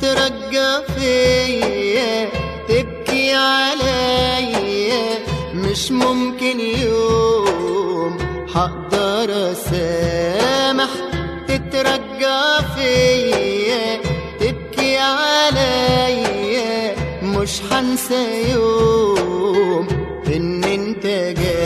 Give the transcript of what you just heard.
تترجى فيا تبكي عليا مش ممكن يوم حقدر اسامح تترجى فيا تبكي عليا مش حنسى يوم ان انت جاي